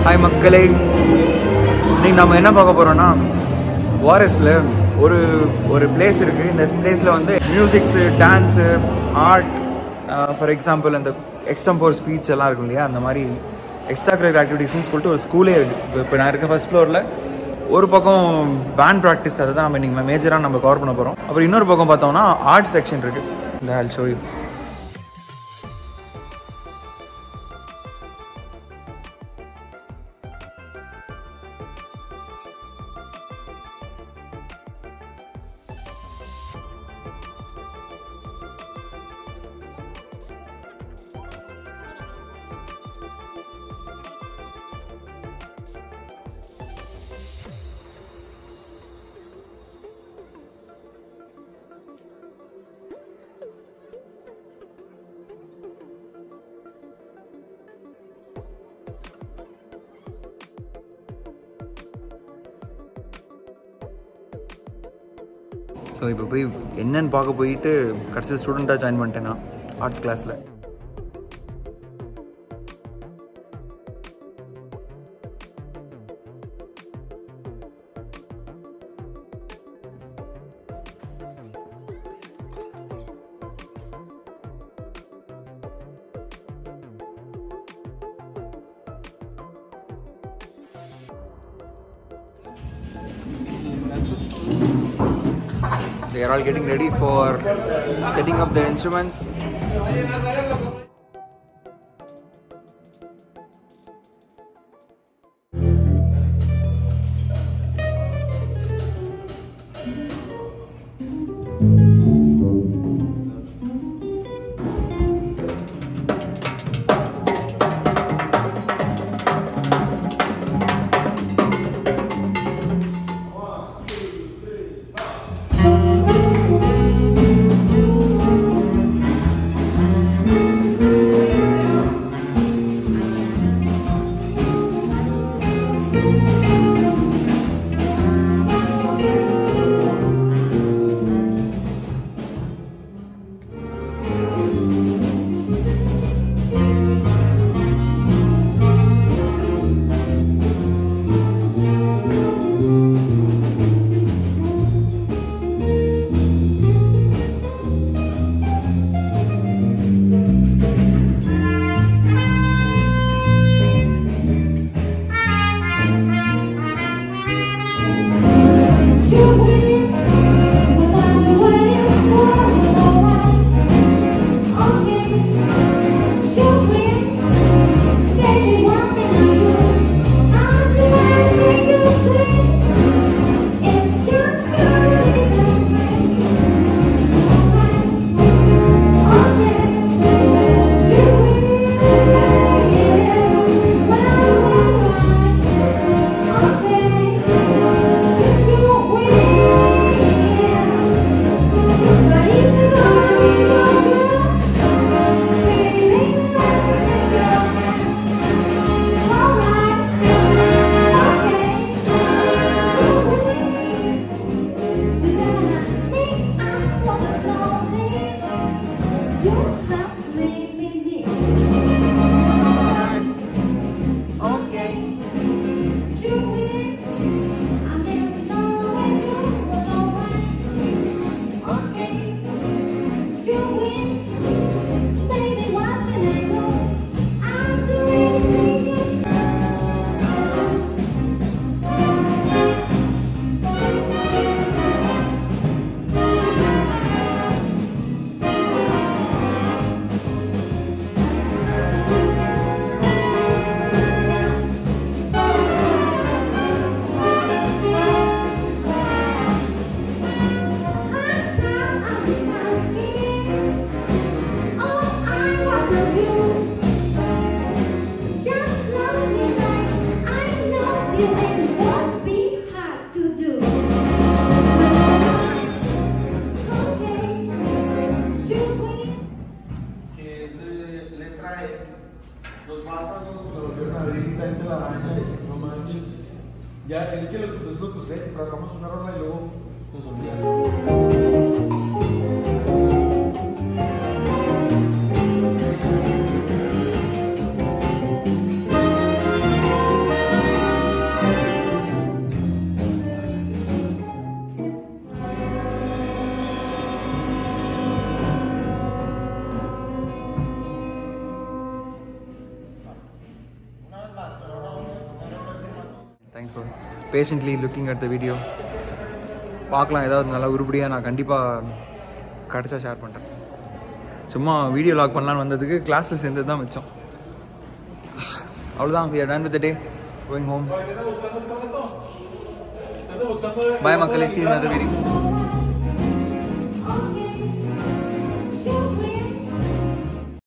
Hi மக்களே இன்னைக்கு நம்ம என்ன பார்க்க போகிறோம்னா வாரஸில் ஒரு ஒரு பிளேஸ் இருக்குது இந்த பிளேஸில் வந்து musics dance art for example அந்த எக்ஸ்டம்போர் ஸ்பீச் எல்லாம் இருக்கும் இல்லையா அந்த மாதிரி எக்ஸ்ட்ரா கரிக்குலர் ஆக்டிவிட்டீஸ்னு சொல்லிட்டு ஒரு ஸ்கூலே இருக்குது இப்போ நான் இருக்க ஃபர்ஸ்ட் ஃப்ளோரில் ஒரு பக்கம் பேண்ட் ப்ராக்டிஸ் அதை தான் நம்ம இன்றைக்கி மேஜராக நம்ம கவர் பண்ண போகிறோம் அப்புறம் இன்னொரு பக்கம் பார்த்தோம்னா ஆர்ட் செக்ஷன் இருக்குது இந்த ஆல் ஷோ யூ ஸோ இப்போ போய் என்னன்னு பார்க்க போயிட்டு கடைசியில் ஸ்டூடெண்ட்டாக ஜாயின் பண்ணிட்டேன் நான் ஆர்ட்ஸ் கிளாஸில் They are all getting ready for setting up their instruments. que se le trae los mapas, ¿no? lo volvieron a abrir y traen telarañas, no manches. Ya, es que lo, es lo que usé, trabajamos una rola y luego se nos olvida. Thank patiently looking at the video பார்க்கலாம் ஏதாவது நல்லா உருப்படியாக நான் கண்டிப்பாக கிடச்சா share பண்ணுறேன் சும்மா video lock பண்ணலான்னு வந்ததுக்கு கிளாஸில் சேர்ந்தது தான் மிச்சம் அவ்வளோதான் we are done with the day going home bye மக்களே see you in another video